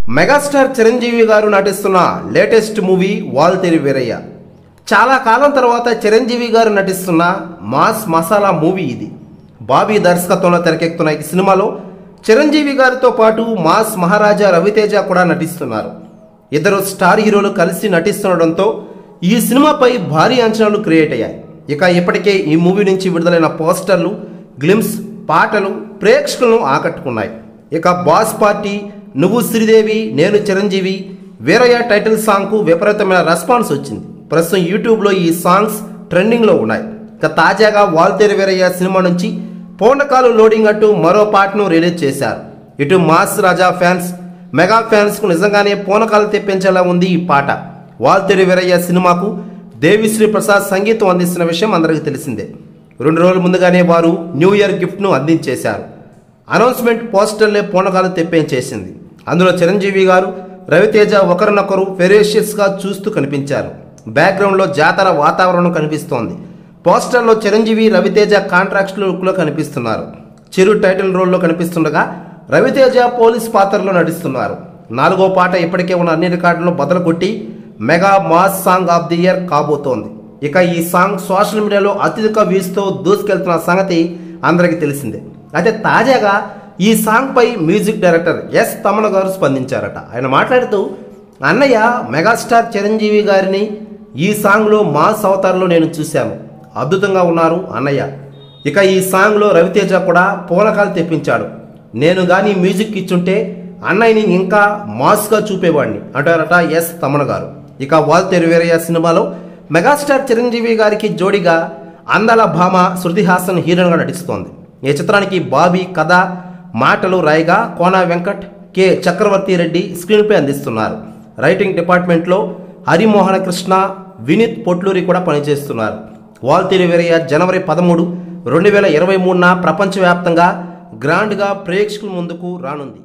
megastar Chiranjeevi గారు నటిస్తున్న latest movie వాల్తేరి Veeraiah చాలా కాలం తర్వాత చిరంజీవి గారు నటిస్తున్న మాస్ మసాలా మూవీ ఇది బాబీ దర్శకత్వంలో తెరకెక్కుతున్న ఈ సినిమాలో చిరంజీవి గారితో పాటు మాస్ మహారాజా రవితేజ కూడా నటిస్తున్నారు ఇద్దరు స్టార్ హీరోలు కలిసి నటిస్తుండడంతో ఈ సినిమాపై భారీ అంచనాలు క్రియేట్ అయ్యాయి ఇక ఇప్పటికే ఈ మూవీ నుంచి విడుదలైన పోస్టర్లు గ్లిమ్స్ పాటలు ప్రేక్షకులను ఆకట్టుకున్నాయి ఇక బాస్ పార్టీ నువ్వు శ్రీదేవి నేను చిరంజీవి వీరయ్య టైటిల్ సాంగ్కు విపరీతమైన రెస్పాన్స్ వచ్చింది ప్రస్తుతం యూట్యూబ్లో ఈ సాంగ్స్ ట్రెండింగ్లో ఉన్నాయి ఇక తాజాగా వాల్తేరు వీరయ్య సినిమా నుంచి పూర్ణకాలు లోడింగ్ అంటూ మరో పాటను రిలీజ్ చేశారు ఇటు మాస్ రాజా ఫ్యాన్స్ మెగా ఫ్యాన్స్కు నిజంగానే పూనకాలు తెప్పించేలా ఉంది ఈ పాట వాల్తేరు వీరయ్య సినిమాకు దేవిశ్రీ ప్రసాద్ సంగీతం అందిస్తున్న విషయం అందరికీ తెలిసిందే రెండు రోజుల ముందుగానే వారు న్యూ ఇయర్ గిఫ్ట్ను అందించేశారు అనౌన్స్మెంట్ పోస్టర్లే పూనకాలు తెప్పించేసింది అందులో చిరంజీవి గారు రవితేజ ఒకరినొకరు ఫెరేషియస్గా చూస్తూ కనిపించారు బ్యాక్గ్రౌండ్లో జాతర వాతావరణం కనిపిస్తోంది పోస్టర్లో చిరంజీవి రవితేజ కాంట్రాక్ట్ లుక్లో కనిపిస్తున్నారు చిరు టైటిల్ రోల్లో కనిపిస్తుండగా రవితేజ పోలీస్ పాత్రలో నటిస్తున్నారు నాలుగో పాట ఇప్పటికే ఉన్న అన్ని రికార్డులను బదలు కొట్టి mega mass song of the year కాబోతోంది ఇక ఈ సాంగ్ సోషల్ మీడియాలో అత్యధిక వ్యూస్తో దూసుకెళ్తున్న సంగతి అందరికీ తెలిసిందే అయితే తాజాగా ఈ సాంగ్ పై music director S Thaman garu స్పందించారట ఆయన మాట్లాడుతూ అన్నయ్య మెగాస్టార్ చిరంజీవి గారిని ఈ సాంగ్లో మాస్ అవతారంలో నేను చూశాను అద్భుతంగా ఉన్నారు అన్నయ్య ఇక ఈ సాంగ్లో రవితేజ కూడా పూలకాలు తెప్పించాడు నేను కానీ మ్యూజిక్ ఇచ్చుంటే అన్నయ్యని ఇంకా మాస్గా చూపేవాడిని అంటారట ఎస్ తమన్ గారు ఇక వాల్తేరు వీరయ్య సినిమాలో మెగాస్టార్ చిరంజీవి గారికి జోడిగా అందాల భామ శృతి హాసన్ హీరోయిన్గా నటిస్తోంది ఈ చిత్రానికి బాబీ కథ మాటలు రాయిగా కోనా వెంకట్ కె చక్రవర్తి రెడ్డి స్క్రీన్పై అందిస్తున్నారు రైటింగ్ డిపార్ట్మెంట్లో హరిమోహన కృష్ణ వినీత్ పొట్లూరి కూడా పనిచేస్తున్నారు వాల్తీరి వీరయ్య జనవరి పదమూడు రెండు వేల ఇరవై మూడున ప్రపంచవ్యాప్తంగా గ్రాండ్గా ప్రేక్షకుల ముందుకు రానుంది